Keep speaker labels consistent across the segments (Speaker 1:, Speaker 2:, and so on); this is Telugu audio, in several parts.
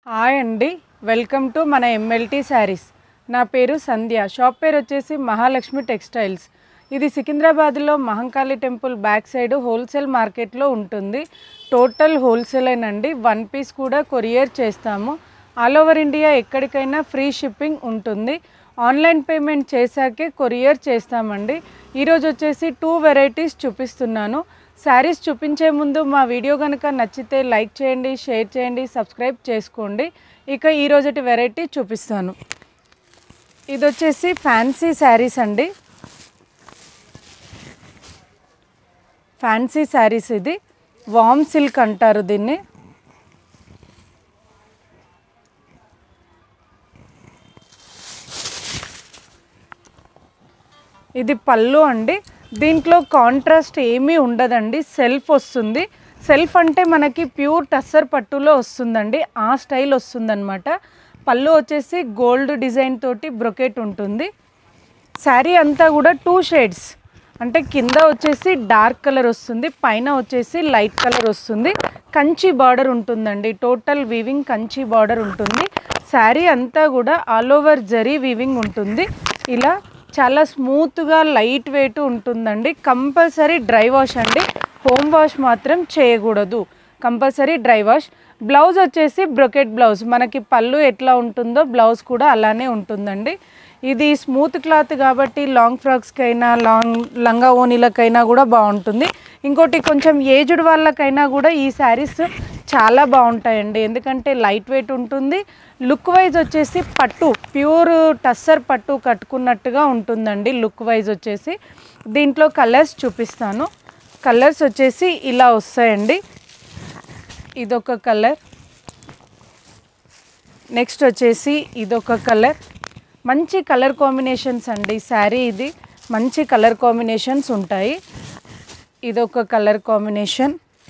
Speaker 1: హాయ్ అండి వెల్కమ్ టు మన ఎంఎల్టీ శారీస్ నా పేరు సంధ్య షాప్ పేరు వచ్చేసి మహాలక్ష్మి టెక్స్టైల్స్ ఇది సికింద్రాబాద్లో Mahankali temple back side wholesale మార్కెట్లో ఉంటుంది టోటల్ హోల్సేలేనండి వన్ పీస్ కూడా కొరియర్ చేస్తాము ఆల్ ఓవర్ ఇండియా ఎక్కడికైనా ఫ్రీ షిప్పింగ్ ఉంటుంది ఆన్లైన్ పేమెంట్ చేశాకే కొరియర్ చేస్తామండి ఈరోజు వచ్చేసి టూ వెరైటీస్ చూపిస్తున్నాను శారీస్ చూపించే ముందు మా వీడియో కనుక నచ్చితే లైక్ చేయండి షేర్ చేయండి సబ్స్క్రైబ్ చేసుకోండి ఇక ఈరోజటి వెరైటీ చూపిస్తాను ఇది వచ్చేసి ఫ్యాన్సీ శారీస్ అండి ఫ్యాన్సీ శారీస్ ఇది వామ్ సిల్క్ అంటారు దీన్ని ఇది పళ్ళు అండి దీంట్లో కాంట్రాస్ట్ ఏమీ ఉండదండి సెల్ఫ్ వస్తుంది సెల్ఫ్ అంటే మనకి ప్యూర్ టస్సర్ పట్టులో వస్తుందండి ఆ స్టైల్ వస్తుందన్నమాట పళ్ళు వచ్చేసి గోల్డ్ డిజైన్ తోటి బ్రొకెట్ ఉంటుంది శారీ అంతా కూడా టూ షేడ్స్ అంటే కింద వచ్చేసి డార్క్ కలర్ వస్తుంది పైన వచ్చేసి లైట్ కలర్ వస్తుంది కంచి బార్డర్ ఉంటుందండి టోటల్ వీవింగ్ కంచి బార్డర్ ఉంటుంది శారీ అంతా కూడా ఆల్ ఓవర్ జరీ వీవింగ్ ఉంటుంది ఇలా చాలా స్మూత్గా లైట్ వెయిట్ ఉంటుందండి కంపల్సరీ డ్రై వాష్ అండి హోమ్ వాష్ మాత్రం చేయకూడదు కంపల్సరీ డ్రై వాష్ బ్లౌజ్ వచ్చేసి బ్రొకెట్ బ్లౌజ్ మనకి పళ్ళు ఎట్లా ఉంటుందో బ్లౌజ్ కూడా అలానే ఉంటుందండి ఇది స్మూత్ క్లాత్ కాబట్టి లాంగ్ ఫ్రాక్స్కైనా లాంగ్ లంగా ఓనీలకైనా కూడా బాగుంటుంది ఇంకోటి కొంచెం ఏజ్డ్ వాళ్ళకైనా కూడా ఈ శారీస్ చాలా బాగుంటాయండి ఎందుకంటే లైట్ వెయిట్ ఉంటుంది లుక్ వైజ్ వచ్చేసి పట్టు ప్యూర్ టస్సర్ పట్టు కట్టుకున్నట్టుగా ఉంటుందండి లుక్ వైజ్ వచ్చేసి దీంట్లో కలర్స్ చూపిస్తాను కలర్స్ వచ్చేసి ఇలా వస్తాయండి ఇదొక కలర్ నెక్స్ట్ వచ్చేసి ఇదొక కలర్ మంచి కలర్ కాంబినేషన్స్ అండి శారీ ఇది మంచి కలర్ కాంబినేషన్స్ ఉంటాయి ఇదొక కలర్ కాంబినేషన్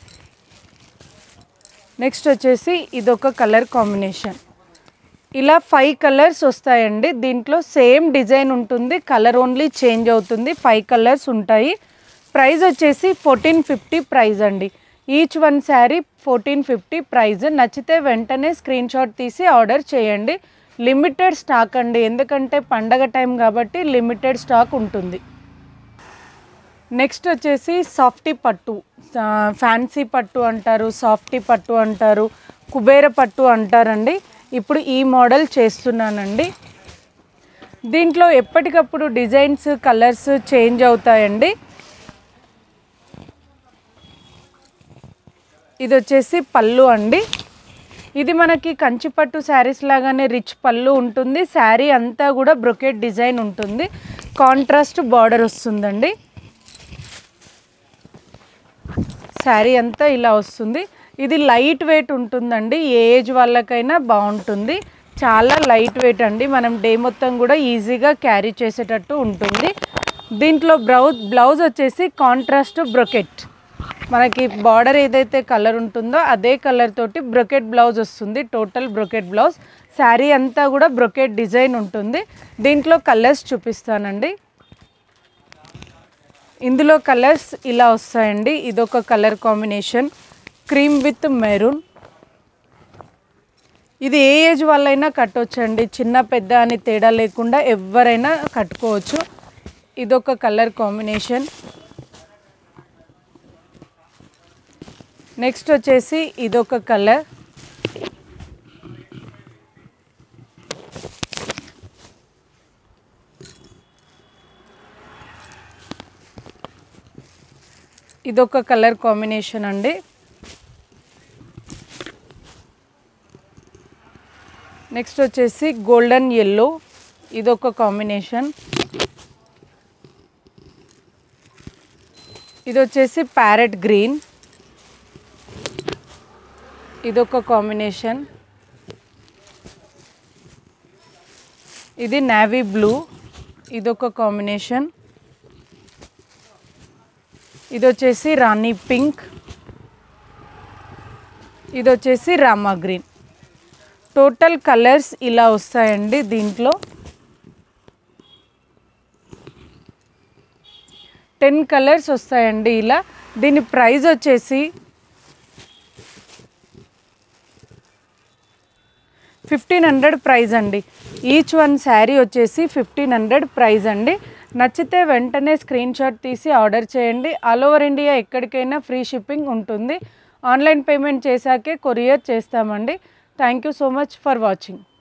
Speaker 1: నెక్స్ట్ వచ్చేసి ఇదొక కలర్ కాంబినేషన్ ఇలా ఫైవ్ కలర్స్ వస్తాయండి దీంట్లో సేమ్ డిజైన్ ఉంటుంది కలర్ ఓన్లీ చేంజ్ అవుతుంది ఫైవ్ కలర్స్ ఉంటాయి ప్రైస్ వచ్చేసి ఫోర్టీన్ ఫిఫ్టీ ప్రైస్ అండి each one sari fourteen fifty price నచ్చితే వెంటనే స్క్రీన్ షాట్ తీసి ఆర్డర్ చేయండి లిమిటెడ్ స్టాక్ అండి ఎందుకంటే పండగ టైం కాబట్టి లిమిటెడ్ స్టాక్ ఉంటుంది నెక్స్ట్ వచ్చేసి సాఫ్టీ పట్టు ఆ, ఫ్యాన్సీ పట్టు అంటారు సాఫ్టీ పట్టు అంటారు కుబేర పట్టు అంటారండి ఇప్పుడు ఈ మోడల్ చేస్తున్నానండి దీంట్లో ఎప్పటికప్పుడు డిజైన్స్ కలర్స్ చేంజ్ అవుతాయండి ఇది వచ్చేసి పళ్ళు అండి ఇది మనకి కంచిపట్టు శారీస్ లాగానే రిచ్ పళ్ళు ఉంటుంది శారీ అంతా కూడా బ్రొకెట్ డిజైన్ ఉంటుంది కాంట్రాస్ట్ బార్డర్ వస్తుందండి శారీ అంతా ఇలా వస్తుంది ఇది లైట్ వెయిట్ ఉంటుందండి ఏ ఏజ్ వాళ్ళకైనా బాగుంటుంది చాలా లైట్ వెయిట్ అండి మనం డే మొత్తం కూడా ఈజీగా క్యారీ చేసేటట్టు ఉంటుంది దీంట్లో బ్లౌజ్ బ్లౌజ్ వచ్చేసి కాంట్రాస్ట్ బ్రొకెట్ మనకి బార్డర్ ఏదైతే కలర్ ఉంటుందో అదే కలర్ తోటి బ్రొకెట్ బ్లౌజ్ వస్తుంది టోటల్ బ్రొకెట్ బ్లౌజ్ శారీ అంతా కూడా బ్రొకెట్ డిజైన్ ఉంటుంది దీంట్లో కలర్స్ చూపిస్తానండి ఇందులో కలర్స్ ఇలా వస్తాయండి ఇదొక colour combination cream with maroon ఇది ఏ ఏజ్ వాళ్ళైనా కట్టవచ్చండి చిన్న పెద్ద అని తేడా లేకుండా ఎవరైనా కట్టుకోవచ్చు ఇదొక కలర్ కాంబినేషన్ నెక్స్ట్ వచ్చేసి ఇదొక కలర్ ఇదొక కలర్ కాంబినేషన్ అండి నెక్స్ట్ వచ్చేసి గోల్డెన్ ఎల్లో ఇదొక కాంబినేషన్ ఇది వచ్చేసి ప్యారెట్ గ్రీన్ ఇదొక కాంబినేషన్ ఇది నావీ బ్లూ ఇదొక కాంబినేషన్ ఇది వచ్చేసి రాణి పింక్ ఇది వచ్చేసి రామా గ్రీన్ టోటల్ కలర్స్ ఇలా వస్తాయండి దీంట్లో టెన్ కలర్స్ వస్తాయండి ఇలా దీని ప్రైస్ వచ్చేసి ఫిఫ్టీన్ హండ్రెడ్ ప్రైజ్ అండి ఈచ్ వన్ శారీ వచ్చేసి ఫిఫ్టీన్ హండ్రెడ్ ప్రైజ్ అండి నచ్చితే వెంటనే స్క్రీన్ షాట్ తీసి ఆర్డర్ చేయండి ఆల్ ఓవర్ ఇండియా ఎక్కడికైనా ఫ్రీ షిప్పింగ్ ఉంటుంది ఆన్లైన్ పేమెంట్ చేశాకే కొరియర్ చేస్తామండి thank you so much for watching